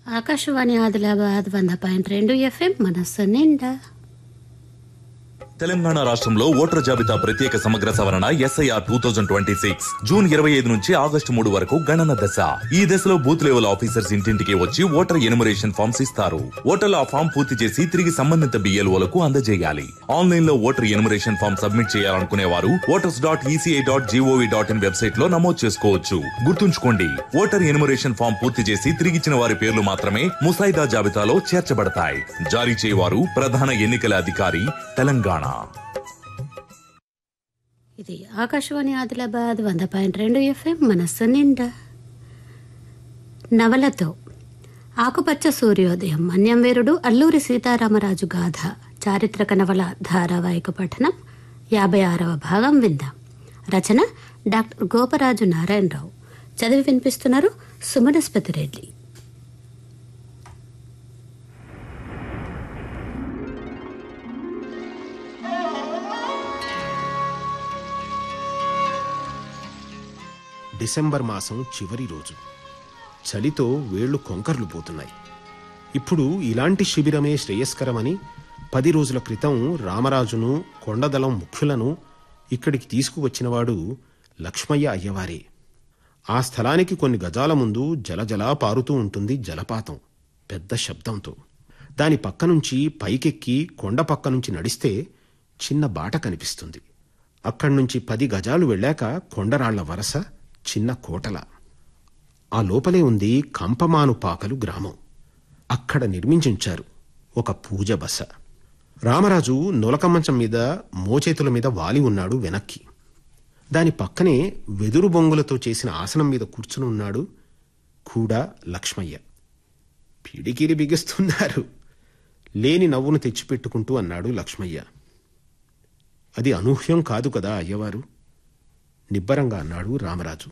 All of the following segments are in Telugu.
ఆకాశవాణి ఆదిలాబాద్ వంద పాయింట్ రెండు ఎఫ్ఎం మనస్సు నిండా తెలంగాణ రాష్ట్రంలో ఓటర్ జాబితా ప్రత్యేక సమగ్ర సవరణ SIR two thousand twenty six June ఇరవై ఐదు నుంచి ఆగస్టు మూడు వరకు గణన దశ ఈ దశలో బూత్ లెవెల్ ఆఫీసర్స్ ఇంటింటికి వచ్చి ఓటర్ ఎనుమరేషన్ ఫామ్స్ ఇస్తారు ఓటర్లు ఆ ఫామ్ పూర్తి చేసి తిరిగి సంబంధిత బిఎల్ఓలకు అందజేయాలి ఆన్లైన్ లో ఓటర్ ఎనుమరేషన్ ఫామ్ సబ్మిట్ చేయాలనుకునే వారు voters dot ECI dot GOV dot in website లో నమోదు చేసుకోవచ్చు గుర్తుంచుకోండి ఓటర్ ఎనుమరేషన్ ఫామ్ పూర్తి చేసి తిరిగిచ్చిన వారి పేర్లు మాత్రమే ముసాయిదా జాబితాలో చేర్చబడతాయి జారీ చేయవారు ప్రధాన ఎన్నికల అధికారి తెలంగాణ ఇది ఆకాశవాణి ఆదిలాబాద్ వంద పాయింట్ రెండు ఎఫ్ఎం మనస్సు నిండా నవలతో ఆకుపచ్చ సూర్యోదయం మన్యంవీరుడు అల్లూరి సీతారామరాజు గాథ చారిత్రక నవల ధారావాహిక పఠనం యాభై ఆరవ భాగం విందాం రచన డాక్టర్ గోపరాజు నారాయణరావు చదివి వినిపిస్తున్నారు సుమనస్పతి రెడ్డి డిసెంబర్ మాసం చివరి రోజు చలితో వేళ్లు కొంకర్లు పోతున్నాయి ఇప్పుడు ఇలాంటి శిబిరమే శ్రేయస్కరమని పది రోజుల క్రితం రామరాజును కొండదళం ముఖ్యులను ఇక్కడికి తీసుకువచ్చినవాడు లక్ష్మయ్య అయ్యవారే ఆ స్థలానికి కొన్ని గజాల ముందు జలజలా పారుతూ ఉంటుంది జలపాతం పెద్ద శబ్దంతో దాని పక్క నుంచి పైకెక్కి కొండ పక్క నుంచి నడిస్తే చిన్న బాట కనిపిస్తుంది అక్కడి నుంచి పది గజాలు వెళ్ళాక కొండరాళ్ల వరస చిన్న కోటల ఆ లోపలే ఉంది కంపమాను పాకలు గ్రామం అక్కడ నిర్మించుంచారు ఒక పూజ బస రామరాజు నొలకమంచం మీద మోచేతుల మీద వాలి ఉన్నాడు వెనక్కి దాని పక్కనే వెదురు బొంగులతో చేసిన ఆసనం మీద కూర్చుని ఉన్నాడు కూడా లక్ష్మయ్య పిడికిరి బిగిస్తున్నారు లేని నవ్వును తెచ్చిపెట్టుకుంటూ అన్నాడు లక్ష్మయ్య అది అనూహ్యం కాదు కదా అయ్యవారు నిబ్బరంగా అన్నాడు రామరాజు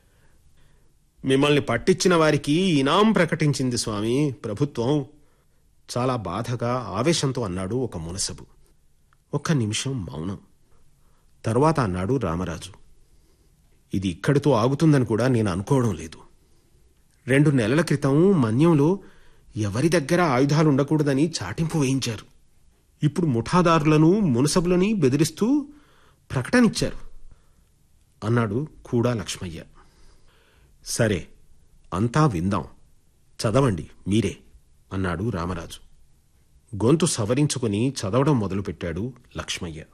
మిమ్మల్ని పట్టించిన వారికి ఇనాం ప్రకటించింది స్వామి ప్రభుత్వం చాలా బాధగా ఆవేశంతో అన్నాడు ఒక మునసబు ఒక్క నిమిషం మౌనం తరువాత అన్నాడు రామరాజు ఇది ఇక్కడితో ఆగుతుందని కూడా నేను అనుకోవడం లేదు రెండు నెలల క్రితం మన్యంలో ఎవరి దగ్గర ఆయుధాలు ఉండకూడదని చాటింపు వేయించారు ఇప్పుడు ముఠాదారులను మునసబులని బెదిరిస్తూ ప్రకటనిచ్చారు అన్నాడు కూడా లక్ష్మయ్య సరే అంతా విందాం చదవండి మీరే అన్నాడు రామరాజు గొంతు సవరించుకుని చదవడం మొదలుపెట్టాడు లక్ష్మయ్య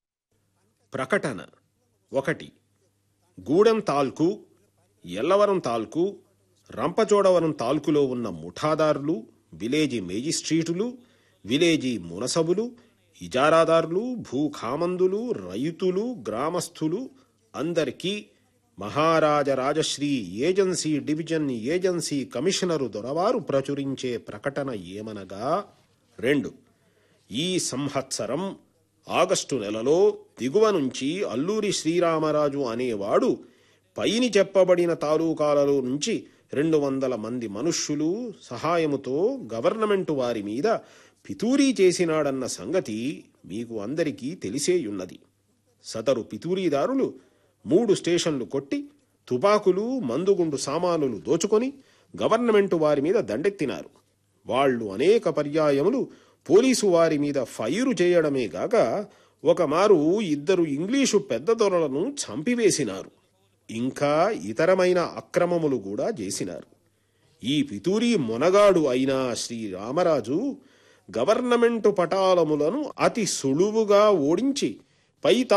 ప్రకటన ఒకటి గూడెం తాల్కు ఎల్లవరం తాల్కు రంపచోడవరం తాల్కులో ఉన్న ముఠాదారులు విలేజీ మేజిస్ట్రీటులు విలేజీ మునసబులు ఇజారాదారులు భూఖామందులు రైతులు గ్రామస్థులు అందరికీ మహారాజ రాజశ్రీ ఏజెన్సీ డివిజన్ ఏజెన్సీ కమిషనరు దొరవారు ప్రచురించే ప్రకటన ఏమనగా రెండు ఈ సంవత్సరం ఆగస్టు నెలలో దిగువ నుంచి అల్లూరి శ్రీరామరాజు అనేవాడు పైని చెప్పబడిన తాలూకాలలో నుంచి రెండు వందల మంది మనుష్యులు సహాయముతో గవర్నమెంట్ వారి మీద పితూరీ చేసినాడన్న సంగతి మీకు అందరికీ తెలిసేయున్నది సదరు పితూరీదారులు మూడు స్టేషన్లు కొట్టి తుపాకులు మందుగుండు సామానులు దోచుకొని గవర్నమెంట్ వారి మీద దండెత్తినారు వాళ్ళు అనేక పర్యాయములు పోలీసు వారి మీద ఫైరు చేయడమే గాక ఒకమారు ఇద్దరు ఇంగ్లీషు పెద్ద దొరలను చంపివేసినారు ఇంకా ఇతరమైన అక్రమములు కూడా చేసినారు ఈ పితూరి మొనగాడు అయిన శ్రీ రామరాజు గవర్నమెంటు పటాలములను అతి సులువుగా ఓడించి పై